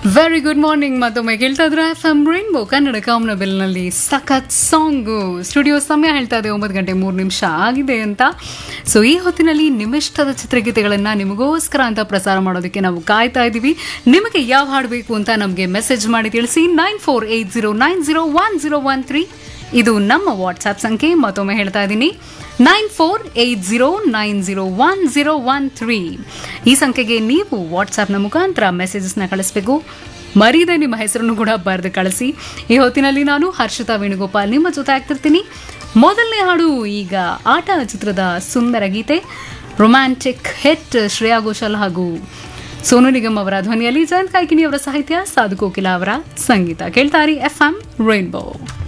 very good morning ಮತ್ತೊಮ್ಮೆ ಕೇಳ್ತಾ ಇದ್ರೆ ಎಫ್ ಎಂ ರೈನ್ಬೋ ಕನ್ನಡ ಕಾಮನಬಿಲ್ನಲ್ಲಿ ಸಖತ್ ಸಾಂಗು ಸ್ಟುಡಿಯೋ ಸಮಯ ಹೇಳ್ತಾ ಇದೆ ಒಂಬತ್ತು ಗಂಟೆ ಮೂರು ನಿಮಿಷ ಆಗಿದೆ ಅಂತ ಸೊ ಈ ಹೊತ್ತಿನಲ್ಲಿ ನಿಮ್ಮಿಷ್ಟದ ಚಿತ್ರಗೀತೆಗಳನ್ನು ನಿಮಗೋಸ್ಕರ ಅಂತ ಪ್ರಸಾರ ಮಾಡೋದಕ್ಕೆ ನಾವು ಕಾಯ್ತಾ ಇದ್ದೀವಿ ನಿಮಗೆ ಯಾವ ಹಾಡು ಬೇಕು ಅಂತ ನಮಗೆ ಮೆಸೇಜ್ ಮಾಡಿ ತಿಳಿಸಿ nine four eight zero nine zero one zero one three ಇದು ನಮ್ಮ ವಾಟ್ಸ್ಆ್ಯಪ್ ಸಂಖ್ಯೆ ಮತ್ತೊಮ್ಮೆ ಹೇಳ್ತಾ ಇದ್ದೀನಿ nine four eight zero nine zero one zero one three ಈ ಸಂಖ್ಯೆಗೆ ನೀವು ವಾಟ್ಸಾಪ್ನ ಮುಖಾಂತರ ಮೆಸೇಜಸ್ನ ಕಳಿಸ್ಬೇಕು ಮರೀದೆ ನಿಮ್ಮ ಹೆಸರನ್ನು ಕೂಡ ಬರೆದು ಕಳಿಸಿ ಈ ಹೊತ್ತಿನಲ್ಲಿ ನಾನು ಹರ್ಷಿತಾ ವೇಣುಗೋಪಾಲ್ ನಿಮ್ಮ ಜೊತೆ ಆಗ್ತಿರ್ತೀನಿ ಮೊದಲನೇ ಹಾಡು ಈಗ ಆಟ ಚಿತ್ರದ ಸುಂದರ ಗೀತೆ ರೊಮ್ಯಾಂಟಿಕ್ ಹಿಟ್ ಶ್ರೇಯಾ ಘೋಷಾಲ್ ಹಾಗೂ ಸೋನು ನಿಗಮ್ ಅವರ ಧ್ವನಿಯಲ್ಲಿ ಜಯಂತ್ ಕಾಯ್ಕಿನಿ ಅವರ ಸಾಹಿತ್ಯ ಸಾಧು ಕೋಕಿಲ ಅವರ ಸಂಗೀತ ಕೇಳ್ತಾರಿ ಎಫ್ ಎಂ ರೈನ್ಬೋ